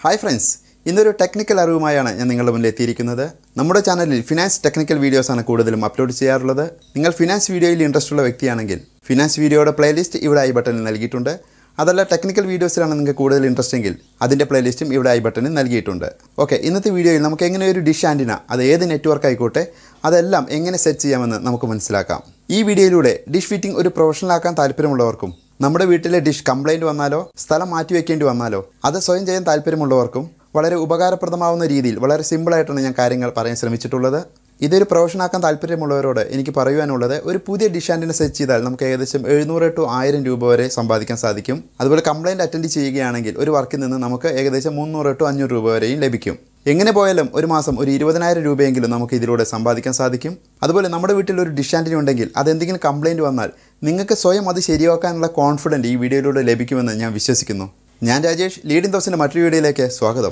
hi friends ഇന്നൊരു technical അറിവുമായാണ് ഞാൻ നിങ്ങളുടെ മുന്നിൽ എത്തിയിരിക്കുന്നത് നമ്മുടെ ചാനലിൽ ഫിനാൻസ് ടെക്നിക്കൽ വീഡിയോസാണ് കൂടുതലും അപ്ലോഡ് ചെയ്യാറുള്ളത് നിങ്ങൾ ഫിനാൻസ് വീഡിയോയിൽ ഇൻട്രസ്റ്റ് ഉള്ള വ്യക്തിയാണെങ്കിൽ ഫിനാൻസ് വീഡിയോയുടെ പ്ലേലിസ്റ്റ് ഇവിടെ ഐ ബട്ടണിൽ നൽകിയിട്ടുണ്ട് അതല്ല ടെക്നിക്കൽ വീഡിയോസിലാണ് നിങ്ങൾക്ക് കൂടുതൽ ഇൻട്രസ്റ്റ് എങ്കിൽ അതിൻ്റെ പ്ലേലിസ്റ്റും ഇവിടെ ഐ ബട്ടണിൽ നൽകിയിട്ടുണ്ട് ഓക്കെ ഇന്നത്തെ വീഡിയോയിൽ നമുക്ക് എങ്ങനെ ഒരു ഡിഷ് ആൻറ്റിന അത് ഏത് നെറ്റ്വർക്ക് ആയിക്കോട്ടെ അതെല്ലാം എങ്ങനെ സെറ്റ് ചെയ്യാമെന്ന് നമുക്ക് മനസ്സിലാക്കാം ഈ വീഡിയോയിലൂടെ ഡിഷ് ഫിറ്റിംഗ് ഒരു പ്രൊഫഷണൽ ആക്കാൻ താല്പര്യമുള്ളവർക്കും നമ്മുടെ വീട്ടിലെ ഡിഷ് കംപ്ലൈൻറ്റ് വന്നാലോ സ്ഥലം മാറ്റി വെക്കേണ്ടി വന്നാലോ അത് സ്വയം ചെയ്യാൻ താല്പര്യമുള്ളവർക്കും വളരെ ഉപകാരപ്രദമാവുന്ന രീതിയിൽ വളരെ സിമ്പിളായിട്ടാണ് ഞാൻ കാര്യങ്ങൾ പറയാൻ ശ്രമിച്ചിട്ടുള്ളത് ഇതൊരു പ്രൊഫഷനാക്കാൻ താല്പര്യമുള്ളവരോട് എനിക്ക് പറയുവാനുള്ളത് ഒരു പുതിയ ഡിഷ് ആൻറ്റിനെ സെറ്റ് ചെയ്താൽ നമുക്ക് ഏകദേശം എഴുന്നൂറ് ടു ആയിരം രൂപ വരെ സമ്പാദിക്കാൻ സാധിക്കും അതുപോലെ കംപ്ലൈൻറ്റ് അറ്റൻഡ് ചെയ്യുകയാണെങ്കിൽ ഒരു വർക്കിൽ നിന്ന് നമുക്ക് ഏകദേശം മുന്നൂറ് ടു അഞ്ഞൂറ് രൂപ വരെയും ലഭിക്കും എങ്ങനെ പോയാലും ഒരു മാസം ഒരു ഇരുപതിനായിരം രൂപയെങ്കിലും നമുക്ക് ഇതിലൂടെ സമ്പാദിക്കാൻ സാധിക്കും അതുപോലെ നമ്മുടെ വീട്ടിൽ ഒരു ഡിഷ് ആൻറ്റിനി ഉണ്ടെങ്കിൽ അതെന്തെങ്കിലും കംപ്ലൈൻറ്റ് വന്നാൽ നിങ്ങൾക്ക് സ്വയം അത് ശരിയാക്കാനുള്ള കോൺഫിഡൻറ്റ് ഈ വീഡിയോയിലൂടെ ലഭിക്കുമെന്ന് ഞാൻ വിശ്വസിക്കുന്നു ഞാൻ രാജേഷ് ലീഡിംഗ് ദോസിൻ്റെ മറ്റൊരു വീഡിയോയിലേക്ക് സ്വാഗതം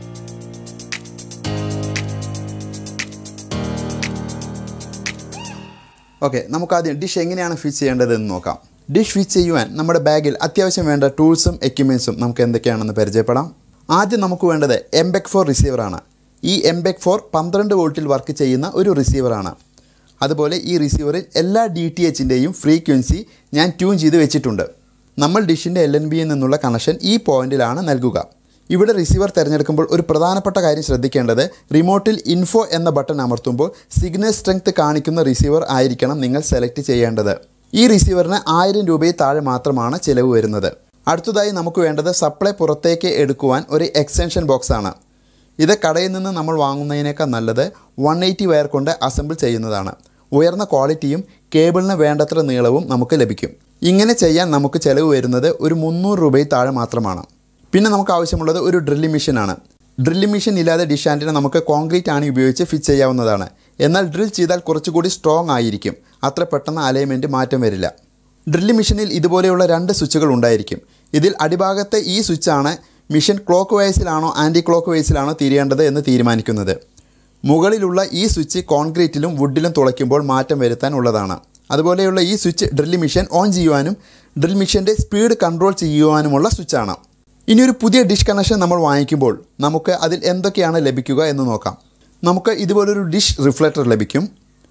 ഓക്കെ നമുക്കാദ്യം ഡിഷ് എങ്ങനെയാണ് ഫിറ്റ് ചെയ്യേണ്ടതെന്ന് നോക്കാം ഡിഷ് ഫിറ്റ് ചെയ്യുവാൻ നമ്മുടെ ബാഗിൽ അത്യാവശ്യം വേണ്ട ടൂൾസും എക്യുപ്മെൻസും നമുക്ക് എന്തൊക്കെയാണെന്ന് പരിചയപ്പെടാം ആദ്യം നമുക്ക് വേണ്ടത് എംബെക് ഫോർ റിസീവറാണ് ഈ എംബെക് ഫോർ പന്ത്രണ്ട് വോൾട്ടിൽ വർക്ക് ചെയ്യുന്ന ഒരു റിസീവറാണ് അതുപോലെ ഈ റിസീവറിൽ എല്ലാ ഡി ടി എച്ചിൻ്റെയും ഫ്രീക്വൻസി ഞാൻ ട്യൂൺ ചെയ്ത് വെച്ചിട്ടുണ്ട് നമ്മൾ ഡിഷിൻ്റെ എൽ എൻ ബിയിൽ നിന്നുള്ള കണക്ഷൻ ഈ പോയിന്റിലാണ് നൽകുക ഇവിടെ റിസീവർ തിരഞ്ഞെടുക്കുമ്പോൾ ഒരു പ്രധാനപ്പെട്ട കാര്യം ശ്രദ്ധിക്കേണ്ടത് റിമോട്ടിൽ ഇൻഫോ എന്ന ബട്ടൺ അമർത്തുമ്പോൾ സിഗ്നൽ സ്ട്രെങ്ത് കാണിക്കുന്ന റിസീവർ ആയിരിക്കണം നിങ്ങൾ സെലക്ട് ചെയ്യേണ്ടത് ഈ റിസീവറിന് ആയിരം രൂപയിൽ താഴെ മാത്രമാണ് ചിലവ് വരുന്നത് അടുത്തതായി നമുക്ക് വേണ്ടത് സപ്ലൈ പുറത്തേക്ക് എടുക്കുവാൻ ഒരു എക്സ്റ്റൻഷൻ ബോക്സ് ആണ് ഇത് കടയിൽ നിന്ന് നമ്മൾ വാങ്ങുന്നതിനേക്കാൾ നല്ലത് വൺ എയ്റ്റി വയർ കൊണ്ട് അസംബിൾ ചെയ്യുന്നതാണ് ഉയർന്ന ക്വാളിറ്റിയും കേബിളിന് വേണ്ടത്ര നീളവും നമുക്ക് ലഭിക്കും ഇങ്ങനെ ചെയ്യാൻ നമുക്ക് ചിലവ് വരുന്നത് ഒരു മുന്നൂറ് രൂപയിൽ താഴെ മാത്രമാണ് പിന്നെ നമുക്ക് ആവശ്യമുള്ളത് ഒരു ഡ്രില്ലിംഗ് മെഷീനാണ് ഡ്രില്ലിംഗ് മെഷീൻ ഇല്ലാതെ ഡിഷ് ആൻറ്റിനെ നമുക്ക് കോൺക്രീറ്റ് ആണ് ഉപയോഗിച്ച് ഫിറ്റ് ചെയ്യാവുന്നതാണ് എന്നാൽ ഡ്രിൽ ചെയ്താൽ കുറച്ചുകൂടി സ്ട്രോങ് ആയിരിക്കും അത്ര പെട്ടെന്ന് അലൈൻമെൻറ്റ് മാറ്റം വരില്ല ഡ്രില്ലിംഗ് മെഷീനിൽ ഇതുപോലെയുള്ള രണ്ട് സ്വിച്ചുകൾ ഉണ്ടായിരിക്കും ഇതിൽ അടിഭാഗത്തെ ഈ സ്വിച്ചാണ് മിഷൻ ക്ലോക്ക് വൈസിലാണോ ആൻറ്റി ക്ലോക്ക് വൈസിലാണോ തിരിയേണ്ടത് എന്ന് തീരുമാനിക്കുന്നത് മുകളിലുള്ള ഈ സ്വിച്ച് കോൺക്രീറ്റിലും വുഡിലും തുളയ്ക്കുമ്പോൾ മാറ്റം വരുത്താൻ ഉള്ളതാണ് അതുപോലെയുള്ള ഈ സ്വിച്ച് ഡ്രിൽ മിഷൻ ഓൺ ചെയ്യുവാനും ഡ്രിൽ മിഷൻ്റെ സ്പീഡ് കൺട്രോൾ ചെയ്യുവാനുമുള്ള സ്വിച്ചാണ് ഇനി ഒരു പുതിയ ഡിഷ് കണക്ഷൻ നമ്മൾ വാങ്ങിക്കുമ്പോൾ നമുക്ക് അതിൽ എന്തൊക്കെയാണ് ലഭിക്കുക എന്ന് നോക്കാം നമുക്ക് ഇതുപോലൊരു ഡിഷ് റിഫ്ലക്ടർ ലഭിക്കും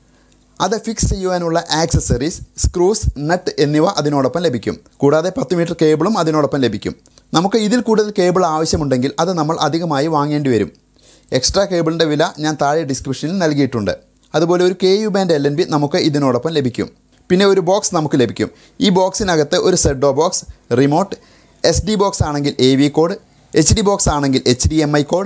അത് ഫിക്സ് ചെയ്യുവാനുള്ള ആക്സസറീസ് സ്ക്രൂസ് നട്ട് എന്നിവ അതിനോടൊപ്പം ലഭിക്കും കൂടാതെ പത്ത് മീറ്റർ കേബിളും അതിനോടൊപ്പം ലഭിക്കും നമുക്ക് ഇതിൽ കൂടുതൽ കേബിൾ ആവശ്യമുണ്ടെങ്കിൽ അത് നമ്മൾ അധികമായി വാങ്ങേണ്ടി വരും എക്സ്ട്രാ കേബിളിൻ്റെ വില ഞാൻ താഴെ ഡിസ്ക്രിപ്ഷനിൽ നൽകിയിട്ടുണ്ട് അതുപോലെ ഒരു K U band L N B നമുക്ക് ഇതിനോടൊപ്പം ലഭിക്കും പിന്നെ ഒരു ബോക്സ് നമുക്ക് ലഭിക്കും ഈ ബോക്സിനകത്ത് ഒരു set top box remote S D box ആണെങ്കിൽ A V cord H D box ആണെങ്കിൽ H D M I cord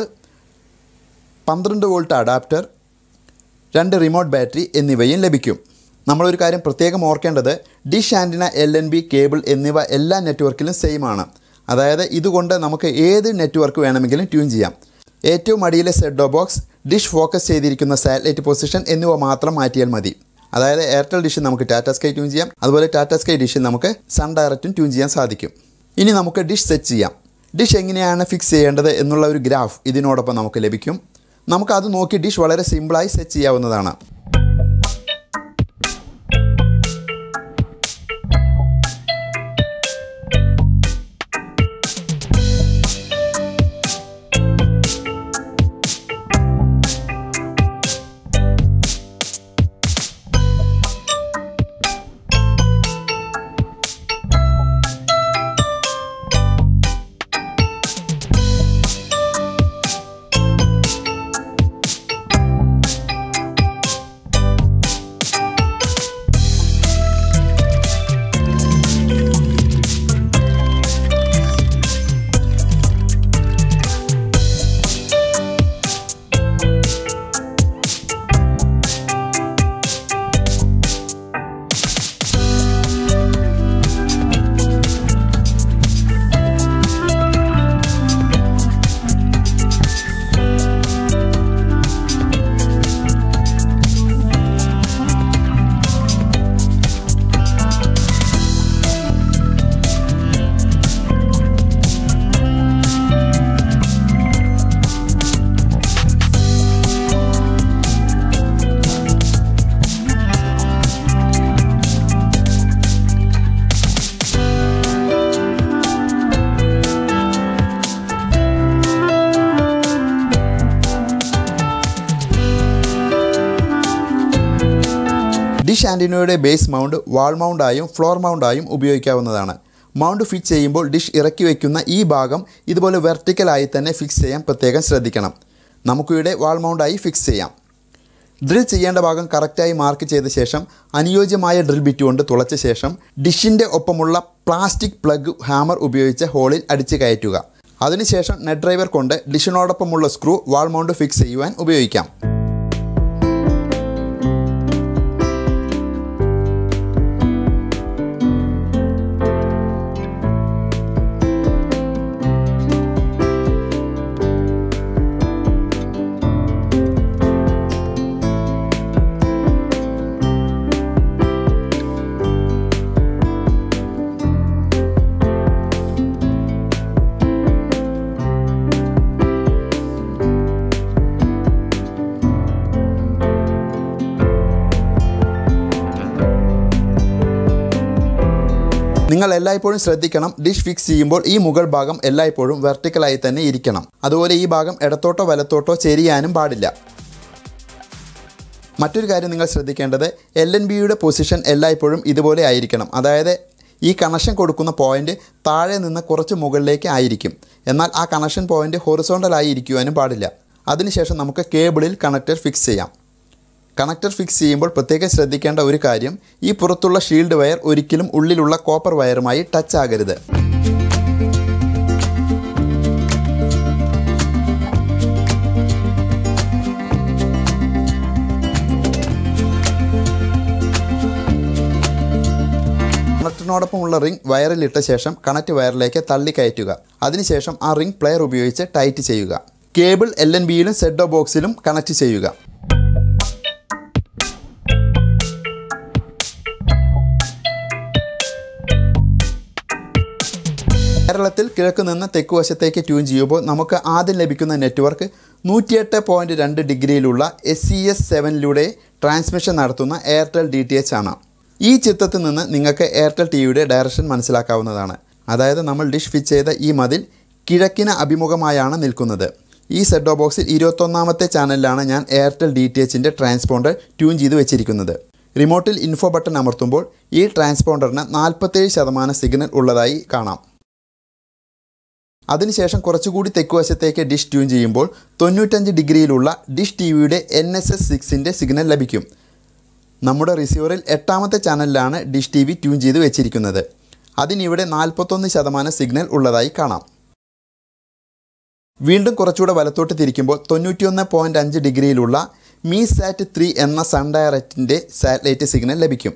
പന്ത്രണ്ട് വോൾട്ട് അഡാപ്റ്റർ രണ്ട് റിമോട്ട് ബാറ്ററി എന്നിവയും ലഭിക്കും നമ്മളൊരു കാര്യം പ്രത്യേകം ഓർക്കേണ്ടത് dish antenna L N B cable എന്നിവ എല്ലാ നെറ്റ്വർക്കിലും സെയിം ആണ് അതായത് ഇതുകൊണ്ട് നമുക്ക് ഏത് നെറ്റ്വർക്ക് വേണമെങ്കിലും ട്യൂൺ ചെയ്യാം ഏറ്റവും അടിയിലെ സെഡോ ബോക്സ് ഡിഷ് ഫോക്കസ് ചെയ്തിരിക്കുന്ന സാറ്റലൈറ്റ് പൊസിഷൻ എന്നിവ മാത്രം മാറ്റിയാൽ മതി അതായത് എയർടെൽ ഡിഷിൽ നമുക്ക് ടാറ്റ സ്കൈ ട്യൂൺ ചെയ്യാം അതുപോലെ ടാറ്റ സ്കൈ ഡിഷിൽ നമുക്ക് സൺ ഡയറക്റ്റും ട്യൂൺ ചെയ്യാൻ സാധിക്കും ഇനി നമുക്ക് ഡിഷ് സെറ്റ് ചെയ്യാം ഡിഷ് എങ്ങനെയാണ് ഫിക്സ് ചെയ്യേണ്ടത് എന്നുള്ള ഒരു ഗ്രാഫ് ഇതിനോടൊപ്പം നമുക്ക് ലഭിക്കും നമുക്കത് നോക്കി ഡിഷ് വളരെ സിമ്പിളായി സെറ്റ് ചെയ്യാവുന്നതാണ് ഡിഷ് ആൻറ്റിനോയുടെ ബേസ് മൗണ്ട് വാൾ മൗണ്ടായും ഫ്ലോർ മൗണ്ടായും ഉപയോഗിക്കാവുന്നതാണ് മൗണ്ട് ഫിക്സ് ചെയ്യുമ്പോൾ ഡിഷ് ഇറക്കി വയ്ക്കുന്ന ഈ ഭാഗം ഇതുപോലെ വെർട്ടിക്കലായി തന്നെ ഫിക്സ് ചെയ്യാൻ പ്രത്യേകം ശ്രദ്ധിക്കണം നമുക്കിവിടെ വാൾ മൗണ്ടായി ഫിക്സ് ചെയ്യാം ഡ്രിൽ ചെയ്യേണ്ട ഭാഗം കറക്റ്റായി മാർക്ക് ചെയ്ത ശേഷം അനുയോജ്യമായ ഡ്രിൽ ബിറ്റ് കൊണ്ട് തുളച്ച ശേഷം ഡിഷിൻ്റെ ഒപ്പമുള്ള പ്ലാസ്റ്റിക് പ്ലഗ് ഹാമർ ഉപയോഗിച്ച് ഹോളിൽ അടിച്ച് കയറ്റുക അതിനുശേഷം നെറ്റ് ഡ്രൈവർ കൊണ്ട് ഡിഷിനോടൊപ്പമുള്ള സ്ക്രൂ വാൾ മൗണ്ട് ഫിക്സ് ചെയ്യുവാൻ ഉപയോഗിക്കാം നിങ്ങൾ എല്ലായ്പ്പോഴും ശ്രദ്ധിക്കണം ഡിഷ് ഫിക്സ് ചെയ്യുമ്പോൾ ഈ മുകൾ ഭാഗം എല്ലായ്പ്പോഴും വെർട്ടിക്കലായി തന്നെ ഇരിക്കണം അതുപോലെ ഈ ഭാഗം ഇടത്തോട്ടോ വലത്തോട്ടോ ചെരിയാനും പാടില്ല മറ്റൊരു കാര്യം നിങ്ങൾ ശ്രദ്ധിക്കേണ്ടത് എൽ എൻ ബിയുടെ പൊസിഷൻ എല്ലായ്പ്പോഴും ഇതുപോലെ ആയിരിക്കണം അതായത് ഈ കണക്ഷൻ കൊടുക്കുന്ന പോയിന്റ് താഴെ നിന്ന് കുറച്ച് മുകളിലേക്ക് ആയിരിക്കും എന്നാൽ ആ കണക്ഷൻ പോയിന്റ് ഹൊറിസോണ്ടലായി ഇരിക്കുവാനും പാടില്ല അതിനുശേഷം നമുക്ക് കേബിളിൽ കണക്ടർ ഫിക്സ് ചെയ്യാം കണക്ടർ ഫിക്സ് ചെയ്യുമ്പോൾ പ്രത്യേകം ശ്രദ്ധിക്കേണ്ട ഒരു കാര്യം ഈ പുറത്തുള്ള ഷീൽഡ് വയർ ഒരിക്കലും ഉള്ളിലുള്ള കോപ്പർ വയറുമായി ടച്ച് ആകരുത് കണക്ടറിനോടൊപ്പമുള്ള റിംഗ് വയറിലിട്ട ശേഷം കണക്ട് വയറിലേക്ക് തള്ളി കയറ്റുക അതിനുശേഷം ആ റിംഗ് പ്ലെയർ ഉപയോഗിച്ച് ടൈറ്റ് ചെയ്യുക കേബിൾ എൽ എൻ ബിയിലും സെഡോ ബോക്സിലും കണക്ട് ചെയ്യുക കേരളത്തിൽ കിഴക്ക് നിന്ന് തെക്ക് വശത്തേക്ക് ട്യൂൺ ചെയ്യുമ്പോൾ നമുക്ക് ആദ്യം ലഭിക്കുന്ന നെറ്റ്വർക്ക് നൂറ്റിയെട്ട് പോയിൻറ്റ് രണ്ട് ഡിഗ്രിയിലുള്ള എസ് സി എസ് സെവനിലൂടെ ട്രാൻസ്മിഷൻ നടത്തുന്ന എയർടെൽ ഡി ടി എച്ച് ആണ് ഈ ചിത്രത്തിൽ നിന്ന് നിങ്ങൾക്ക് എയർടെൽ ടി വിയുടെ ഡയറക്ഷൻ മനസ്സിലാക്കാവുന്നതാണ് അതായത് നമ്മൾ ഡിഷ് ഫിറ്റ് ചെയ്ത ഈ മതിൽ കിഴക്കിന് അഭിമുഖമായാണ് നിൽക്കുന്നത് ഈ സെഡോ ബോക്സിൽ ഇരുപത്തൊന്നാമത്തെ ചാനലിലാണ് ഞാൻ എയർടെൽ ഡി ടി എച്ചിൻ്റെ ട്രാൻസ്പോണ്ടർ ട്യൂൺ ചെയ്ത് വെച്ചിരിക്കുന്നത് റിമോട്ടിൽ ഇൻഫോ ബട്ടൺ അമർത്തുമ്പോൾ ഈ ട്രാൻസ്പോണ്ടറിന് നാൽപ്പത്തേഴ് ശതമാനം സിഗ്നൽ ഉള്ളതായി കാണാം അതിനുശേഷം കുറച്ചുകൂടി തെക്കുവശത്തേക്ക് ഡിഷ് ട്യൂൺ ചെയ്യുമ്പോൾ തൊണ്ണൂറ്റഞ്ച് ഡിഗ്രിയിലുള്ള ഡിഷ് ടി വിയുടെ എൻ എസ് എസ് സിക്സിൻ്റെ സിഗ്നൽ ലഭിക്കും നമ്മുടെ റിസീവറിൽ എട്ടാമത്തെ ചാനലിലാണ് ഡിഷ് ടി വി ട്യൂൺ ചെയ്ത് വെച്ചിരിക്കുന്നത് അതിനിവിടെ നാൽപ്പത്തൊന്ന് ശതമാനം സിഗ്നൽ ഉള്ളതായി കാണാം വീണ്ടും കുറച്ചുകൂടെ വലത്തോട്ട് തിരിക്കുമ്പോൾ തൊണ്ണൂറ്റിയൊന്ന് പോയിൻറ്റ് അഞ്ച് ഡിഗ്രിയിലുള്ള മീ സാറ്റ് ത്രീ എന്ന സൺ ഡയറക്റ്റിൻ്റെ സാറ്റലൈറ്റ് സിഗ്നൽ ലഭിക്കും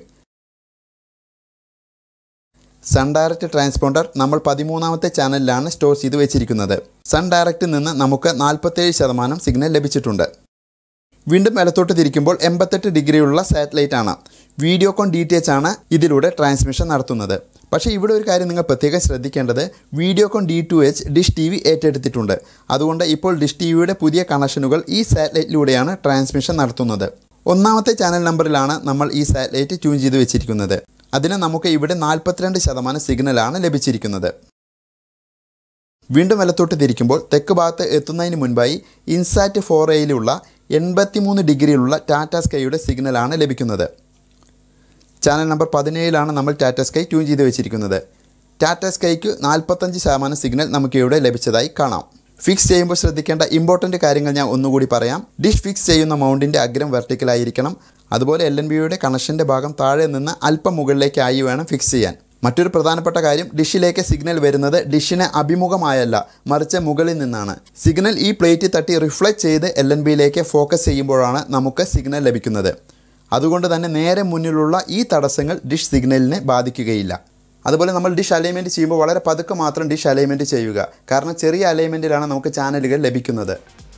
സൺ ഡയറക്റ്റ് ട്രാൻസ്പോണ്ടർ നമ്മൾ പതിമൂന്നാമത്തെ ചാനലിലാണ് സ്റ്റോർ ചെയ്ത് വെച്ചിരിക്കുന്നത് സൺ ഡയറക്റ്റിൽ നിന്ന് നമുക്ക് നാൽപ്പത്തേഴ് ശതമാനം സിഗ്നൽ ലഭിച്ചിട്ടുണ്ട് വീണ്ടും വലത്തോട്ട് തിരിക്കുമ്പോൾ എൺപത്തെട്ട് ഡിഗ്രിയുള്ള സാറ്റലൈറ്റ് ആണ് വീഡിയോകോൺ ഡി ടി എച്ച് ആണ് ഇതിലൂടെ ട്രാൻസ്മിഷൻ നടത്തുന്നത് പക്ഷേ ഇവിടെ ഒരു കാര്യം നിങ്ങൾ പ്രത്യേകം ശ്രദ്ധിക്കേണ്ടത് Videocon D T H dish T V ഏറ്റെടുത്തിട്ടുണ്ട് അതുകൊണ്ട് ഇപ്പോൾ ഡിഷ് ടി വിയുടെ പുതിയ കണക്ഷനുകൾ ഈ സാറ്റലൈറ്റിലൂടെയാണ് ട്രാൻസ്മിഷൻ നടത്തുന്നത് ഒന്നാമത്തെ ചാനൽ നമ്പറിലാണ് നമ്മൾ ഈ സാറ്റലൈറ്റ് ട്യൂൺ ചെയ്ത് വെച്ചിരിക്കുന്നത് അതിന് നമുക്ക് ഇവിടെ നാൽപ്പത്തിരണ്ട് ശതമാനം സിഗ്നലാണ് ലഭിച്ചിരിക്കുന്നത് വീണ്ടും വലത്തോട്ട് തിരിക്കുമ്പോൾ തെക്ക് ഭാഗത്ത് എത്തുന്നതിന് മുൻപായി ഇൻസാറ്റ് ഫോർ എയിലുള്ള എൺപത്തിമൂന്ന് ഡിഗ്രിയിലുള്ള ടാറ്റ സ്കൈയുടെ സിഗ്നലാണ് ലഭിക്കുന്നത് ചാനൽ നമ്പർ പതിനേഴിലാണ് നമ്മൾ ടാറ്റ സ്കൈ ട്യൂൺ ചെയ്ത് വെച്ചിരിക്കുന്നത് ടാറ്റ സ്കൈക്ക് നാൽപ്പത്തഞ്ച് ശതമാനം സിഗ്നൽ നമുക്ക് ഇവിടെ ലഭിച്ചതായി കാണാം ഫിക്സ് ചെയ്യുമ്പോൾ ശ്രദ്ധിക്കേണ്ട ഇമ്പോർട്ടൻ്റ് കാര്യങ്ങൾ ഞാൻ ഒന്നുകൂടി പറയാം ഡിഷ് ഫിക്സ് ചെയ്യുന്ന മൗണ്ടിൻ്റെ അഗ്രം വെർട്ടിക്കലായിരിക്കണം അതുപോലെ എൽ എൻ ബിയുടെ കണക്ഷൻ്റെ ഭാഗം താഴെ നിന്ന് അല്പം മുകളിലേക്കായി വേണം ഫിക്സ് ചെയ്യാൻ മറ്റൊരു പ്രധാനപ്പെട്ട കാര്യം ഡിഷിലേക്ക് സിഗ്നൽ വരുന്നത് ഡിഷിന് അഭിമുഖമായല്ല മറിച്ച് മുകളിൽ നിന്നാണ് സിഗ്നൽ ഈ പ്ലേറ്റിൽ തട്ടി റിഫ്ലക്റ്റ് ചെയ്ത് എൽ എൻ ബിയിലേക്ക് ഫോക്കസ് ചെയ്യുമ്പോഴാണ് നമുക്ക് സിഗ്നൽ ലഭിക്കുന്നത് അതുകൊണ്ട് തന്നെ നേരെ മുന്നിലുള്ള ഈ തടസ്സങ്ങൾ ഡിഷ് സിഗ്നലിനെ ബാധിക്കുകയില്ല അതുപോലെ നമ്മൾ ഡിഷ് അലൈൻമെൻറ്റ് ചെയ്യുമ്പോൾ വളരെ പതുക്കെ മാത്രം ഡിഷ് അലൈൻമെൻറ്റ് ചെയ്യുക കാരണം ചെറിയ അലൈൻമെൻറ്റിലാണ് നമുക്ക് ചാനലുകൾ ലഭിക്കുന്നത്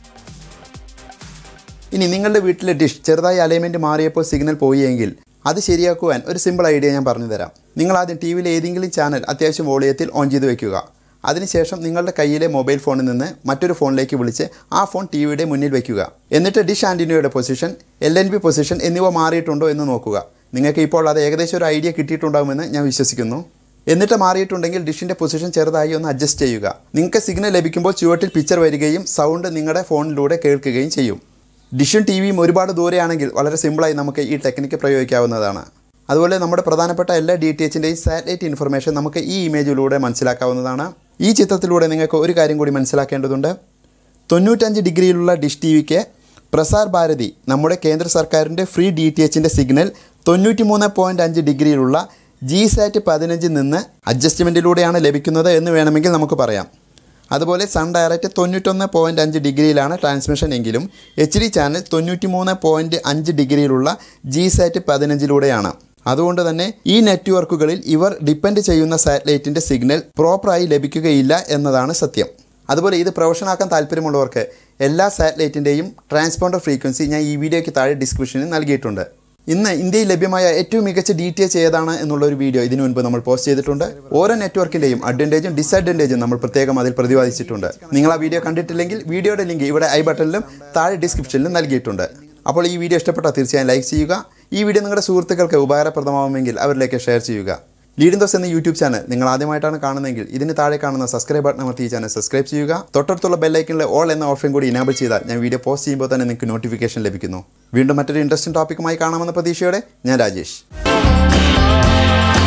ഇനി നിങ്ങളുടെ വീട്ടിലെ ഡിഷ് ചെറുതായി അലൈൻമെൻറ്റ് മാറിയപ്പോൾ സിഗ്നൽ പോയെങ്കിൽ അത് ശരിയാക്കുവാൻ ഒരു സിമ്പിൾ ഐഡിയ ഞാൻ പറഞ്ഞു തരാം നിങ്ങൾ ആദ്യം ടി വിയിലെ ഏതെങ്കിലും ചാനൽ അത്യാവശ്യം വോളിയത്തിൽ ഓൺ ചെയ്ത് വെക്കുക അതിനുശേഷം നിങ്ങളുടെ കയ്യിലെ മൊബൈൽ ഫോണിൽ നിന്ന് മറ്റൊരു ഫോണിലേക്ക് വിളിച്ച് ആ ഫോൺ ടി വിയുടെ മുന്നിൽ വയ്ക്കുക എന്നിട്ട് ഡിഷ് ആൻറ്റിനോയുടെ position L N B position എന്നിവ മാറിയിട്ടുണ്ടോ എന്ന് നോക്കുക നിങ്ങൾക്ക് ഇപ്പോൾ അത് ഏകദേശം ഒരു ഐഡിയ കിട്ടിയിട്ടുണ്ടാകുമെന്ന് ഞാൻ വിശ്വസിക്കുന്നു എന്നിട്ട് മാറിയിട്ടുണ്ടെങ്കിൽ ഡിഷിൻ്റെ പൊസിഷൻ ചെറുതായി ഒന്ന് അഡ്ജസ്റ്റ് ചെയ്യുക നിങ്ങൾക്ക് സിഗ്നൽ ലഭിക്കുമ്പോൾ ചുവട്ടിൽ പിക്ചർ വരികയും സൗണ്ട് നിങ്ങളുടെ ഫോണിലൂടെ കേൾക്കുകയും ചെയ്യും ഡിഷും ടി വിയും ഒരുപാട് ദൂരെയാണെങ്കിൽ വളരെ സിമ്പിളായി നമുക്ക് ഈ ടെക്നിക്ക് പ്രയോഗിക്കാവുന്നതാണ് അതുപോലെ നമ്മുടെ പ്രധാനപ്പെട്ട എല്ലാ ഡി ടി എച്ചിൻ്റെയും സാറ്റലൈറ്റ് ഇൻഫർമേഷൻ നമുക്ക് ഈ ഇമേജിലൂടെ മനസ്സിലാക്കാവുന്നതാണ് ഈ ചിത്രത്തിലൂടെ നിങ്ങൾക്ക് ഒരു കാര്യം കൂടി മനസ്സിലാക്കേണ്ടതുണ്ട് തൊണ്ണൂറ്റഞ്ച് ഡിഗ്രിയിലുള്ള ഡിഷ് ടി വിക്ക് പ്രസാർ ഭാരതി നമ്മുടെ കേന്ദ്ര സർക്കാരിൻ്റെ ഫ്രീ ഡി ടി എച്ചിൻ്റെ സിഗ്നൽ തൊണ്ണൂറ്റി മൂന്ന് പോയിൻറ്റ് അഞ്ച് ഡിഗ്രിയിലുള്ള ജി സാറ്റ് പതിനഞ്ചിൽ നിന്ന് അഡ്ജസ്റ്റ്മെൻറ്റിലൂടെയാണ് ലഭിക്കുന്നത് എന്ന് വേണമെങ്കിൽ നമുക്ക് പറയാം അതുപോലെ സൺ ഡയറക്റ്റ് തൊണ്ണൂറ്റൊന്ന് പോയിൻറ്റ് അഞ്ച് ഡിഗ്രിയിലാണ് ട്രാൻസ്മിഷൻ എങ്കിലും എച്ച് ഡി ചാനൽ തൊണ്ണൂറ്റി മൂന്ന് പോയിൻറ്റ് അഞ്ച് ഡിഗ്രിയിലുള്ള ജി സാറ്റ് പതിനഞ്ചിലൂടെയാണ് അതുകൊണ്ട് തന്നെ ഈ നെറ്റ്വർക്കുകളിൽ ഇവർ ഡിപ്പെൻഡ് ചെയ്യുന്ന സാറ്റലൈറ്റിൻ്റെ സിഗ്നൽ പ്രോപ്പറായി ലഭിക്കുകയില്ല എന്നതാണ് സത്യം അതുപോലെ ഇത് പ്രൊഫഷനാക്കാൻ താല്പര്യമുള്ളവർക്ക് എല്ലാ സാറ്റലൈറ്റിൻ്റെയും ട്രാൻസ്പോണ്ടർ ഫ്രീക്വൻസി ഞാൻ ഈ വീഡിയോയ്ക്ക് താഴെ ഡിസ്ക്രിപ്ഷനിൽ നൽകിയിട്ടുണ്ട് ഇന്ന് ഇന്ത്യയിൽ ലഭ്യമായ ഏറ്റവും മികച്ച ഡി ടി എച്ച് ഏതാണ് എന്നുള്ള ഒരു വീഡിയോ ഇതിനു മുൻപ് നമ്മൾ പോസ്റ്റ് ചെയ്തിട്ടുണ്ട് ഓരോ നെറ്റ്വർക്കിൻ്റെയും അഡ്വാൻറ്റേജും ഡിസഡ്വാൻറ്റേജും നമ്മൾ പ്രത്യേകം അതിൽ പ്രതിപാദിച്ചിട്ടുണ്ട് നിങ്ങൾ ആ വീഡിയോ കണ്ടിട്ടില്ലെങ്കിൽ വീഡിയോയുടെ ലിങ്ക് ഇവിടെ ഐ ബട്ടണിലും താഴെ ഡിസ്ക്രിപ്ഷനിലും നൽകിയിട്ടുണ്ട് അപ്പോൾ ഈ വീഡിയോ ഇഷ്ടപ്പെട്ടാൽ തീർച്ചയായും ലൈക്ക് ചെയ്യുക ഈ വീഡിയോ നിങ്ങളുടെ സുഹൃത്തുക്കൾക്ക് ഉപകാരപ്രദമാവുമെങ്കിൽ അവരിലേക്ക് ഷെയർ ചെയ്യുക ലീഡിംഗ് ദോസ് എന്ന യൂട്യൂബ് ചാനൽ നിങ്ങൾ ആദ്യമായിട്ടാണ് കാണുന്നതെങ്കിൽ ഇതിന് താഴെ കാണുന്ന സബ്സ്ക്രൈബ് ബട്ടൺ അമർത്തി ഈ ചാനൽ സബ്സ്ക്രൈബ് ചെയ്യുക തൊട്ടടുത്തുള്ള ബെല്ലൈക്കനിലെ ഓൾ എന്ന ഓപ്ഷൻ കൂടി ഇനാബിൾ ചെയ്താൽ ഞാൻ വീഡിയോ പോസ്റ്റ് ചെയ്യുമ്പോൾ തന്നെ നിങ്ങൾക്ക് നോട്ടിഫിക്കേഷൻ ലഭിക്കുന്നു വീണ്ടും മറ്റൊരു ഇൻട്രസ്റ്റിംഗ് ടോപ്പിക്കുമായി കാണാമെന്ന പ്രതീക്ഷയോടെ ഞാൻ രാജേഷ്